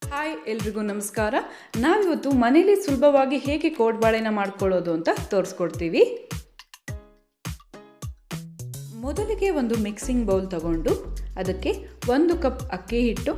hi ಎಲ್ರಿಗೂ ನಮಸ್ಕಾರ ನಾವಿವತ್ತು ಮನೇಲಿ ಸುಲಭವಾಗಿ ಹೇಗೆ ಕೋಡ್ಬಾಳೆನ ಮಾಡ್ಕೊಳ್ಳೋದು ಅಂತ ತೋರಿಸ್ಕೊಡ್ತೀವಿ ಮೊದಲಿಗೆ ಒಂದು ಮಿಕ್ಸಿಂಗ್ ಬೌಲ್ ತಗೊಂಡು ಅದಕ್ಕೆ ಒಂದು ಕಪ್ ಅಕ್ಕಿ ಹಿಟ್ಟು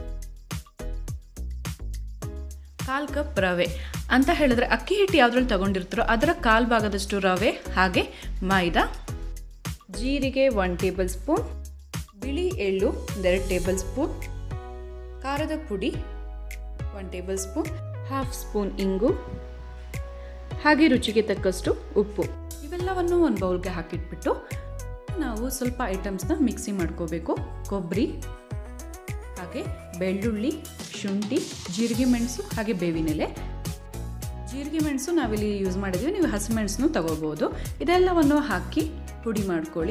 ಕಾಲು ಕಪ್ ರವೆ ಅಂತ ಹೇಳಿದ್ರೆ ಅಕ್ಕಿ ಹಿಟ್ಟು ಯಾವುದ್ರಲ್ಲಿ ತಗೊಂಡಿರ್ತಾರೋ ಅದರ ಕಾಲು ಭಾಗದಷ್ಟು ರವೆ ಹಾಗೆ ಮೈದಾ ಜೀರಿಗೆ ಒನ್ ಟೇಬಲ್ ಸ್ಪೂನ್ ಬಿಳಿ ಎಳ್ಳು ಒಂದೆರಡು ಟೇಬಲ್ ಸ್ಪೂನ್ ಖಾರದ ಪುಡಿ one tablespoon half spoon ಇಂಗು ಹಾಗೆ ರುಚಿಗೆ ತಕ್ಕಷ್ಟು ಉಪ್ಪು ಇವೆಲ್ಲವನ್ನು ಒಂದು ಬೌಲ್ಗೆ ಹಾಕಿಟ್ಬಿಟ್ಟು ನಾವು ಸ್ವಲ್ಪ ಐಟಮ್ಸ್ನ ಮಿಕ್ಸಿ ಮಾಡ್ಕೋಬೇಕು ಕೊಬ್ಬರಿ ಹಾಗೆ ಬೆಳ್ಳುಳ್ಳಿ ಶುಂಠಿ ಜೀರಿಗೆ ಮೆಣಸು ಹಾಗೆ ಬೇವಿನೆಲೆ ಜೀರಿಗೆ ಮೆಣಸು ನಾವಿಲ್ಲಿ ಯೂಸ್ ಮಾಡಿದ್ದೀವಿ ನೀವು ಹಸಿಮೆಣಸನ್ನು ತಗೋಬೋದು ಇದೆಲ್ಲವನ್ನು ಹಾಕಿ ಪುಡಿ ಮಾಡ್ಕೊಳ್ಳಿ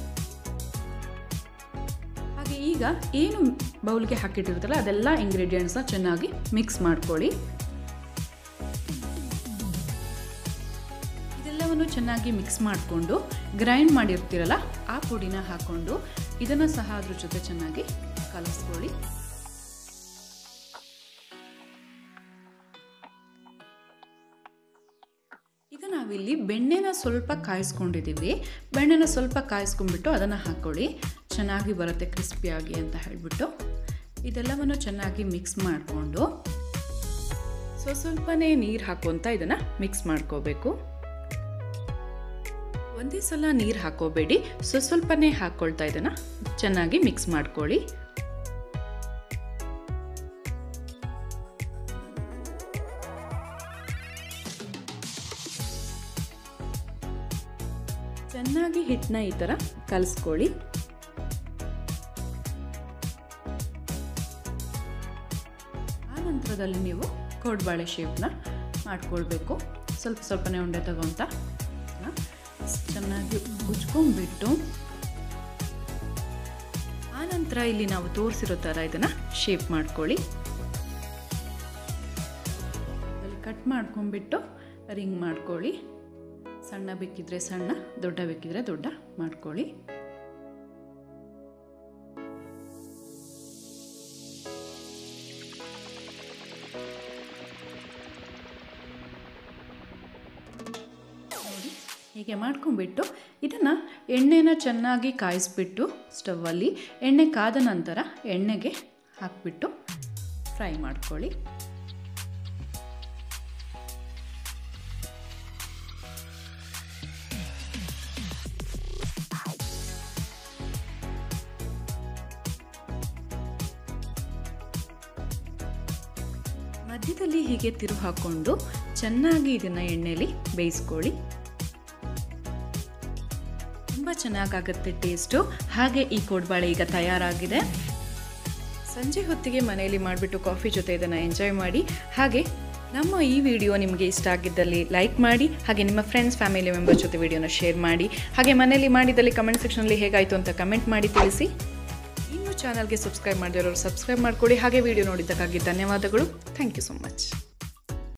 ಹಾಗೆ ಈಗ ಏನು ಬೌಲ್ಗೆ ಹಾಕಿಟ್ಟಿರುತ್ತಲ್ಲ ಅದೆಲ್ಲ ಇಂಗ್ರೀಡಿಯೆಂಟ್ಸ್ನ ಚೆನ್ನಾಗಿ ಮಿಕ್ಸ್ ಮಾಡ್ಕೊಳ್ಳಿ ಇದೆಲ್ಲವನ್ನು ಚೆನ್ನಾಗಿ ಮಿಕ್ಸ್ ಮಾಡಿಕೊಂಡು ಗ್ರೈಂಡ್ ಮಾಡಿರ್ತೀರಲ್ಲ ಆ ಪುಡಿನ ಹಾಕ್ಕೊಂಡು ಇದನ್ನು ಸಹ ಅದ್ರ ಜೊತೆ ಚೆನ್ನಾಗಿ ಕಲಿಸ್ಕೊಳ್ಳಿ ಈಗ ನಾವಿಲ್ಲಿ ಬೆಣ್ಣೆನ ಸ್ವಲ್ಪ ಕಾಯಿಸ್ಕೊಂಡಿದ್ದೀವಿ ಬೆಣ್ಣೆನ ಸ್ವಲ್ಪ ಕಾಯಿಸ್ಕೊಂಡ್ಬಿಟ್ಟು ಅದನ್ನು ಹಾಕ್ಕೊಳ್ಳಿ ಚೆನ್ನಾಗಿ ಬರುತ್ತೆ ಕ್ರಿಸ್ಪಿಯಾಗಿ ಅಂತ ಹೇಳಿಬಿಟ್ಟು ಇದೆಲ್ಲವನ್ನು ಚೆನ್ನಾಗಿ ಮಿಕ್ಸ್ ಮಾಡಿಕೊಂಡು ಸೊ ಸ್ವಲ್ಪನೇ ನೀರು ಹಾಕುವಂತ ಇದನ್ನು ಮಿಕ್ಸ್ ಮಾಡ್ಕೋಬೇಕು ಒಂದೇ ಸಲ ನೀರು ಹಾಕೋಬೇಡಿ ಸೊ ಸ್ವಲ್ಪನೇ ಹಾಕ್ಕೊಳ್ತಾ ಇದನ್ನು ಚೆನ್ನಾಗಿ ಮಿಕ್ಸ್ ಮಾಡ್ಕೊಳ್ಳಿ ಚೆನ್ನಾಗಿ ಹಿಟ್ಟನ್ನ ಈ ಥರ ಕಲಿಸ್ಕೊಳ್ಳಿ ಆ ನಂತರದಲ್ಲಿ ನೀವು ಕೋಡ್ಬಾಳೆ ಶೇಪ್ನ ಮಾಡ್ಕೊಳ್ಬೇಕು ಸ್ವಲ್ಪ ಸ್ವಲ್ಪನೇ ಉಂಡೆ ತಗೊಂತ ಚೆನ್ನಾಗಿ ಉಜ್ಕೊಂಡ್ಬಿಟ್ಟು ಆ ನಂತರ ಇಲ್ಲಿ ನಾವು ತೋರಿಸಿರೋ ಥರ ಇದನ್ನು ಶೇಪ್ ಮಾಡ್ಕೊಳ್ಳಿ ಕಟ್ ಮಾಡ್ಕೊಂಡ್ಬಿಟ್ಟು ರಿಂಗ್ ಮಾಡ್ಕೊಳ್ಳಿ ಸಣ್ಣ ಬೇಕಿದ್ರೆ ಸಣ್ಣ ದೊಡ್ಡ ಬೇಕಿದ್ರೆ ದೊಡ್ಡ ಮಾಡ್ಕೊಳ್ಳಿ ನೋಡಿ ಹೀಗೆ ಮಾಡ್ಕೊಂಡ್ಬಿಟ್ಟು ಇದನ್ನು ಎಣ್ಣೆನ ಚೆನ್ನಾಗಿ ಕಾಯಿಸ್ಬಿಟ್ಟು ಸ್ಟವ್ವಲ್ಲಿ ಎಣ್ಣೆ ಕಾದ ನಂತರ ಎಣ್ಣೆಗೆ ಹಾಕ್ಬಿಟ್ಟು ಫ್ರೈ ಮಾಡ್ಕೊಳ್ಳಿ ಮಧ್ಯದಲ್ಲಿ ಹೀಗೆ ತಿರು ಹಾಕ್ಕೊಂಡು ಚೆನ್ನಾಗಿ ಇದನ್ನು ಎಣ್ಣೆಯಲ್ಲಿ ಬೇಯಿಸ್ಕೊಳ್ಳಿ ತುಂಬ ಚೆನ್ನಾಗಾಗುತ್ತೆ ಟೇಸ್ಟು ಹಾಗೆ ಈ ಕೋಡ್ಬಾಳೆ ಈಗ ತಯಾರಾಗಿದೆ ಸಂಜೆ ಹೊತ್ತಿಗೆ ಮನೆಯಲ್ಲಿ ಮಾಡಿಬಿಟ್ಟು ಕಾಫಿ ಜೊತೆ ಇದನ್ನು ಎಂಜಾಯ್ ಮಾಡಿ ಹಾಗೆ ನಮ್ಮ ಈ ವಿಡಿಯೋ ನಿಮಗೆ ಇಷ್ಟ ಆಗಿದ್ದಲ್ಲಿ ಲೈಕ್ ಮಾಡಿ ಹಾಗೆ ನಿಮ್ಮ ಫ್ರೆಂಡ್ಸ್ ಫ್ಯಾಮಿಲಿ ಮೆಂಬರ್ಸ್ ಜೊತೆ ವಿಡಿಯೋನ ಶೇರ್ ಮಾಡಿ ಹಾಗೆ ಮನೆಯಲ್ಲಿ ಮಾಡಿದಲ್ಲಿ ಕಮೆಂಟ್ ಸೆಕ್ಷನಲ್ಲಿ ಹೇಗಾಯಿತು ಅಂತ ಕಮೆಂಟ್ ಮಾಡಿ ತಿಳಿಸಿ ಇನ್ನು ಚಾನಲ್ಗೆ ಸಬ್ಸ್ಕ್ರೈಬ್ ಮಾಡಿರೋರು ಸಬ್ಸ್ಕ್ರೈಬ್ ಮಾಡ್ಕೊಳ್ಳಿ ಹಾಗೆ ವಿಡಿಯೋ ನೋಡಿದ್ದಕ್ಕಾಗಿ ಧನ್ಯವಾದಗಳು ಥ್ಯಾಂಕ್ ಯು ಸೊ ಮಚ್